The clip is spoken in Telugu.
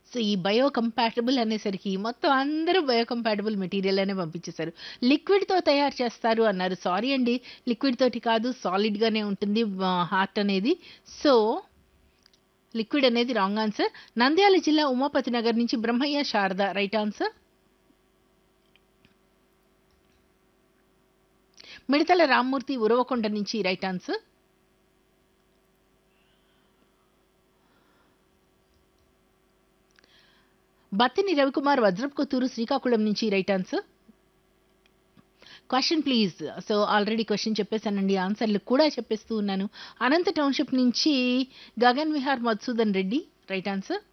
సో ఈ బయో కంపాటబుల్ అనేసరికి మొత్తం అందరూ బయో కంపాటబుల్ మెటీరియల్ అనే పంపించేశారు లిక్విడ్తో తయారు చేస్తారు అన్నారు సారీ అండి లిక్విడ్ తోటి కాదు సాలిడ్గానే ఉంటుంది హార్ట్ అనేది సో లిక్విడ్ అనేది రాంగ్ ఆన్సర్ నంద్యాల జిల్లా ఉమాపతి నగర్ నుంచి బ్రహ్మయ్య శారద రైట్ ఆన్సర్ మిడతల రామ్మూర్తి ఉరవకొండ నుంచి రైట్ ఆన్సర్ బత్తిని రవికుమార్ వజ్రపుకొత్తూరు శ్రీకాకుళం నుంచి right answer question please so already question చెప్పేశానండి ఆన్సర్లు కూడా చెప్పేస్తూ ఉన్నాను అనంత టౌన్షిప్ నుంచి గగన్ విహార్ మధుసూదన్ రెడ్డి రైట్ ఆన్సర్